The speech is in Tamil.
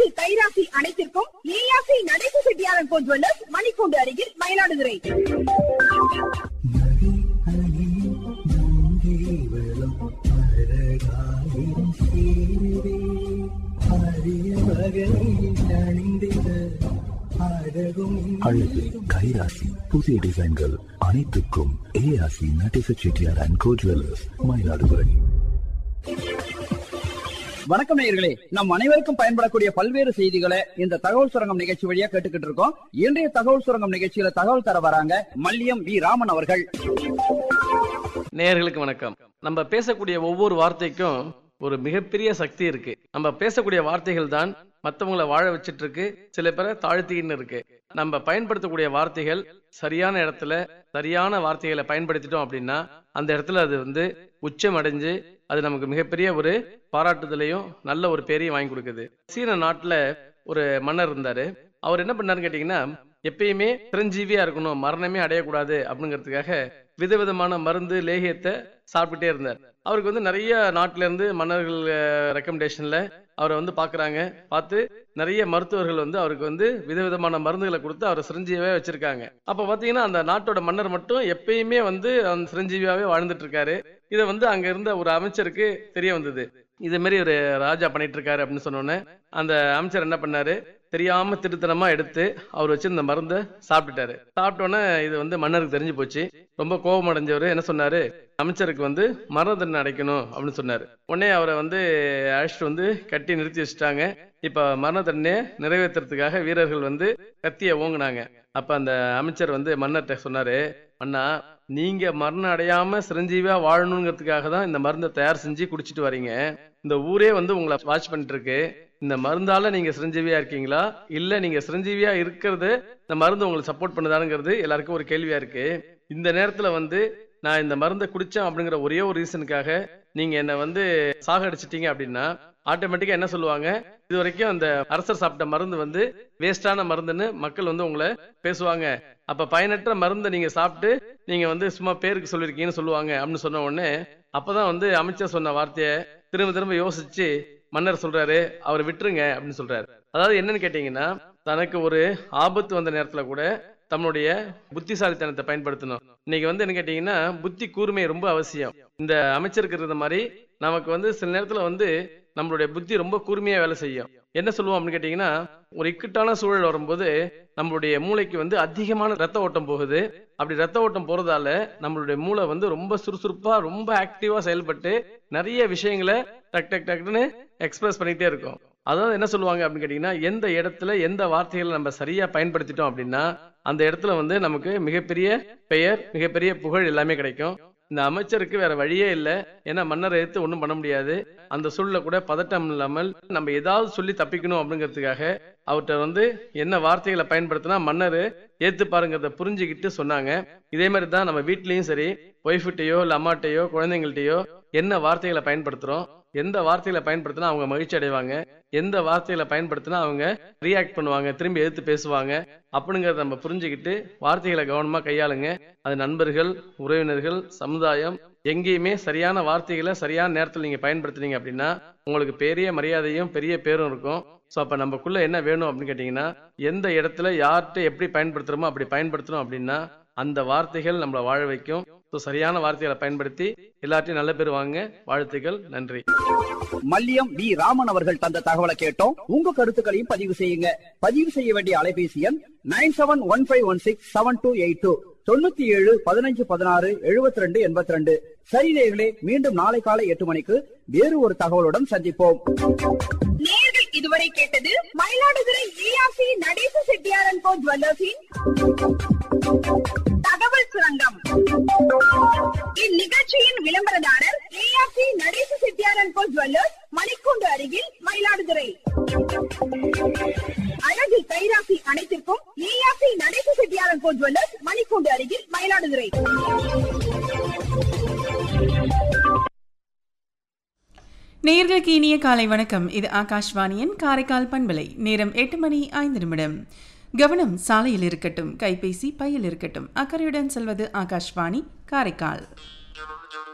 அழகு கைராசி அனைத்திற்கும் ஏஆசி நடேச செட்டியாரன் கோ ஜுவல்லர்ஸ் மணிக்கூண்டு அருகில் மயிலாடுதுறை அழகு கைராசி புதிய டிசைன்கள் அனைத்துக்கும் ஏஆசி Natesa Chettiar and co jewellers Mayiladuthurai வணக்கம் நேயர்களே நம் அனைவருக்கும் பயன்படக்கூடிய பல்வேறு செய்திகளை இந்த தகவல் சுரங்கம் நிகழ்ச்சி வழியா கேட்டுக்கிட்டு இருக்கோம் இன்றைய தகவல் சுரங்கம் நிகழ்ச்சியில தகவல் தர வராங்க மல்லியம் வி ராமன் அவர்கள் நேயர்களுக்கு வணக்கம் நம்ம பேசக்கூடிய ஒவ்வொரு வார்த்தைக்கும் ஒரு மிகப்பெரிய சக்தி இருக்கு நம்ம பேசக்கூடிய வார்த்தைகள் தான் மற்றவங்கள வாழ வச்சிட்டு இருக்கு சில பேரை தாழ்த்தின்னு இருக்கு நம்ம பயன்படுத்தக்கூடிய வார்த்தைகள் சரியான இடத்துல சரியான வார்த்தைகளை பயன்படுத்திட்டோம் அப்படின்னா அந்த இடத்துல அது வந்து உச்சம் அடைஞ்சு அது நமக்கு மிகப்பெரிய ஒரு பாராட்டுதலையும் நல்ல ஒரு பேரையும் வாங்கி கொடுக்குது சீன நாட்டுல ஒரு மன்னர் இருந்தாரு அவர் என்ன பண்ணாருன்னு கேட்டீங்கன்னா எப்பயுமே சிரஞ்சீவியா இருக்கணும் மரணமே அடையக்கூடாது அப்படிங்கிறதுக்காக விதவிதமான மருந்து லேகியத்தை சாப்பிட்டுட்டே இருந்தார் அவருக்கு வந்து நிறைய நாட்டுல இருந்து மன்னர்கள் ரெக்கமெண்டேஷன்ல அவரை வந்து பாக்குறாங்க பார்த்து நிறைய மருத்துவர்கள் வந்து அவருக்கு வந்து விதவிதமான மருந்துகளை கொடுத்து அவரை சிரஞ்சீவியாவே வச்சிருக்காங்க அப்ப பாத்தீங்கன்னா அந்த நாட்டோட மன்னர் மட்டும் எப்பயுமே வந்து அந்த சிரஞ்சீவியாவே வாழ்ந்துட்டு இருக்காரு இதை வந்து அங்க இருந்த ஒரு அமைச்சருக்கு தெரிய வந்தது இது மாதிரி ஒரு ராஜா பண்ணிட்டு இருக்காரு அப்படின்னு சொன்னோன்னே அந்த அமைச்சர் என்ன பண்ணாரு தெரியாம திருத்தனமா எடுத்து அவர் வச்சு இந்த மருந்தை சாப்பிட்டுட்டாரு சாப்பிட்டோன்னே இது வந்து மன்னருக்கு தெரிஞ்சு போச்சு ரொம்ப கோபம் அடைஞ்சவர் என்ன சொன்னாரு அமைச்சருக்கு வந்து மரண தண்டனை அடைக்கணும் அப்படின்னு சொன்னாரு உடனே அவரை வந்து அழைச்சிட்டு வந்து கட்டி நிறுத்தி வச்சுட்டாங்க இப்ப மரண தண்டனையை நிறைவேற்றுறதுக்காக வீரர்கள் வந்து கத்திய ஓங்குனாங்க அப்ப அந்த அமைச்சர் வந்து மன்னர்கிட்ட சொன்னாரு அண்ணா நீங்க மரணம் அடையாம சிரஞ்சீவியா வாழணுங்கிறதுக்காக தான் இந்த மருந்தை தயார் செஞ்சு குடிச்சிட்டு வரீங்க இந்த ஊரே வந்து உங்களை வாட்ச் பண்ணிட்டு இருக்கு இந்த மருந்தால நீங்க சிரஞ்சீவியா இருக்கீங்களா இல்ல நீங்க சிரஞ்சீவியா இருக்கிறது இந்த மருந்து உங்களுக்கு சப்போர்ட் பண்ணுதானுங்கிறது எல்லாருக்கும் ஒரு கேள்வியா இருக்கு இந்த நேரத்துல வந்து நான் இந்த மருந்தை குடிச்சேன் அப்படிங்கிற ஒரே ஒரு ரீசனுக்காக நீங்க என்ன வந்து சாகடிச்சிட்டீங்க அப்படின்னா ஆட்டோமேட்டிக்கா என்ன சொல்லுவாங்க இது வரைக்கும் அந்த அரசர் சாப்பிட்ட மருந்து வந்து வேஸ்டான மருந்துன்னு மக்கள் வந்து உங்களை பேசுவாங்க அப்ப பயனற்ற மருந்தை நீங்க சாப்பிட்டு நீங்க வந்து சும்மா பேருக்கு சொல்லிருக்கீங்கன்னு சொல்லுவாங்க அப்படின்னு சொன்ன உடனே அப்பதான் வந்து அமைச்சர் சொன்ன வார்த்தையை திரும்ப திரும்ப யோசிச்சு மன்னர் சொல்றாரு அவரை விட்டுருங்க அப்படின்னு சொல்றாரு அதாவது என்னன்னு கேட்டீங்கன்னா தனக்கு ஒரு ஆபத்து வந்த நேரத்துல கூட தன்னுடைய புத்திசாலித்தனத்தை பயன்படுத்தணும் இன்னைக்கு வந்து என்ன கேட்டீங்கன்னா புத்தி கூர்மை ரொம்ப அவசியம் இந்த அமைச்சருக்கு இருந்த மாதிரி நமக்கு வந்து சில நேரத்துல வந்து நம்மளுடைய புத்தி ரொம்ப கூர்மையா வேலை செய்யும் என்ன சொல்லுவோம் அப்படின்னு கேட்டீங்கன்னா ஒரு இக்கட்டான சூழல் வரும்போது நம்மளுடைய மூளைக்கு வந்து அதிகமான ரத்த ஓட்டம் போகுது அப்படி ரத்த ஓட்டம் போறதால நம்மளுடைய மூளை வந்து ரொம்ப சுறுசுறுப்பா ரொம்ப ஆக்டிவா செயல்பட்டு நிறைய விஷயங்களை டக் டக் டக்னு எக்ஸ்பிரஸ் பண்ணிட்டே இருக்கும் அதாவது என்ன சொல்லுவாங்க அப்படின்னு கேட்டீங்கன்னா எந்த இடத்துல எந்த வார்த்தைகளை நம்ம சரியா பயன்படுத்திட்டோம் அப்படின்னா அந்த இடத்துல வந்து நமக்கு மிகப்பெரிய பெயர் மிகப்பெரிய புகழ் எல்லாமே கிடைக்கும் இந்த அமைச்சருக்கு வேற வழியே இல்லை ஏன்னா மன்னரை எடுத்து ஒன்றும் பண்ண முடியாது அந்த சூழல கூட பதட்டம் இல்லாமல் நம்ம ஏதாவது சொல்லி தப்பிக்கணும் அப்படிங்கிறதுக்காக அவர்கிட்ட வந்து என்ன வார்த்தைகளை பயன்படுத்தினா மன்னர் ஏத்து பாருங்கிறத புரிஞ்சுக்கிட்டு சொன்னாங்க இதே மாதிரி தான் நம்ம வீட்லயும் சரி ஒய்ஃப்கிட்டயோ இல்ல அம்மாட்டையோ குழந்தைங்கள்ட்டயோ என்ன வார்த்தைகளை பயன்படுத்துறோம் எந்த வார்த்தைகளை பயன்படுத்தினா அவங்க மகிழ்ச்சி அடைவாங்க எந்த வார்த்தைகளை பயன்படுத்தினா அவங்க ரியாக்ட் பண்ணுவாங்க திரும்பி எதிர்த்து பேசுவாங்க அப்படிங்கறத நம்ம புரிஞ்சுக்கிட்டு வார்த்தைகளை கவனமா கையாளுங்க அது நண்பர்கள் உறவினர்கள் சமுதாயம் எங்கேயுமே சரியான வார்த்தைகளை சரியான நேரத்தில் நீங்க பயன்படுத்துனீங்க அப்படின்னா உங்களுக்கு பெரிய மரியாதையும் பெரிய பேரும் இருக்கும் ஸோ அப்போ நமக்குள்ள என்ன வேணும் அப்படின்னு கேட்டிங்கன்னா எந்த இடத்துல யார்கிட்ட எப்படி பயன்படுத்துறோமோ அப்படி பயன்படுத்தணும் அப்படின்னா அந்த வார்த்தைகள் நம்மளை வாழ வைக்கும் ஸோ சரியான வார்த்தைகளை பயன்படுத்தி எல்லாத்தையும் நல்ல பேர் வாங்க வாழ்த்துக்கள் நன்றி மல்லியம் வி ராமன் அவர்கள் தந்த தகவலை கேட்டோம் உங்க கருத்துக்களையும் பதிவு செய்யுங்க பதிவு செய்ய வேண்டிய அலைபேசி எண் nine seven one five one six seven two eight two தொண்ணூத்தி ஏழு பதினஞ்சு பதினாறு எழுபத்தி ரெண்டு எண்பத்தி ரெண்டு சரி நேயர்களே மீண்டும் நாளை காலை எட்டு மணிக்கு வேறு ஒரு தகவலுடன் சந்திப்போம் நேர்கள் இதுவரை கேட்டது மயிலாடுதுறை ஏஆசி நடேச செட்டியாரன் கோ ஜுவல்லர்ஸின் தகவல் சுரங்கம் இந்நிகழ்ச்சியின் விளம்பரதாரர் ஏஆசி நடேச செட்டியாரன் கோ ஜுவல்லர்ஸ் மணிக்கூண்டு அருகில் மயிலாடுதுறை அழகு கைராசி அனைத்திற்கும் ஏஆசி நடேச செட்டியாரன் கோ ஜுவல்லர்ஸ் மணிக்கூண்டு அருகில் மயிலாடுதுறை நேயர்களுக்கு இனிய காலை வணக்கம் இது ஆகாஷ்வாணியின் காரைக்கால் பண்பலை நேரம் எட்டு மணி ஐந்து நிமிடம் கவனம் சாலையில் இருக்கட்டும் கைபேசி பையில் இருக்கட்டும் அக்கறையுடன் செல்வது ஆகாஷ்வாணி காரைக்கால்